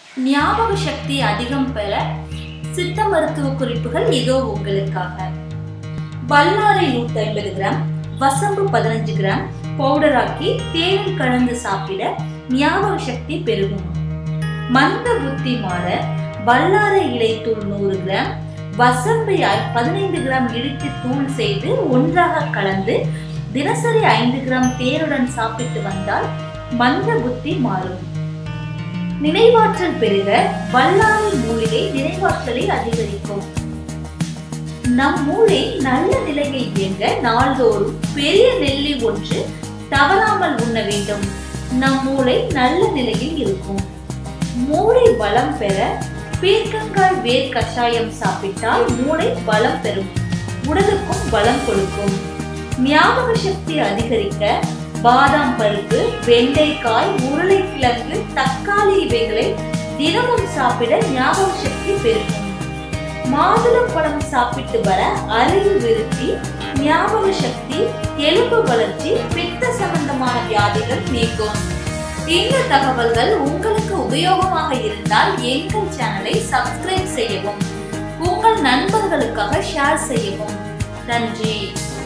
ஞாபக சக்தி அதிகம் பெற சித்த மருத்துவ குறிப்புகள் இதோ உங்களுக்காக வல்லாரை நூற்றி ஐம்பது கிராம் வசம்பு பதினஞ்சு கிராம் பவுடராக்கி தேனில் கலந்து சாப்பிட ஞாபக சக்தி பெருகும் மந்த புத்தி மாற வல்லாரை இலை தூள் நூறு கிராம் வசம்பை பதினைந்து கிராம் இடித்து தூள் செய்து ஒன்றாக கலந்து தினசரி ஐந்து கிராம் தேனுடன் சாப்பிட்டு வந்தால் மந்த புத்தி மாறும் நினைவாற்றல் பெருக வல்லாரை மூலிகை நினைவாற்றலை அதிகரிக்கும் நம் மூளை நல்ல நிலையை இயங்க நாள்தோறும் பெரிய நெல்லி ஒன்று தவறாமல் உண்ண வேண்டும் நம் மூளை நல்ல நிலையில் இருக்கும் மூளை பலம் பெற பீர்க்கங்காய் வேர் கஷாயம் சாப்பிட்டால் மூளை பலம் பெறும் உடலுக்கும் பலம் கொடுக்கும் ஞாபக சக்தி அதிகரிக்க பாதாம் பருப்பு வெண்டைக்காய் உருளைக்கிழங்கு தக்காளி இவைகளை தினமும் சாப்பிட ஞாபக சக்தி பெருகும் மாதுளம்பழம் சாப்பிட்டு வர அறிவு விருத்தி ஞாபக சக்தி எலும்பு வளர்ச்சி பித்த சம்பந்தமான வியாதிகள் நீக்கும் இந்த தகவல்கள் உங்களுக்கு உபயோகமாக இருந்தால் எங்கள் சேனலை சப்ஸ்கிரைப் செய்யவும் உங்கள் நண்பர்களுக்காக ஷேர் செய்யவும் நன்றி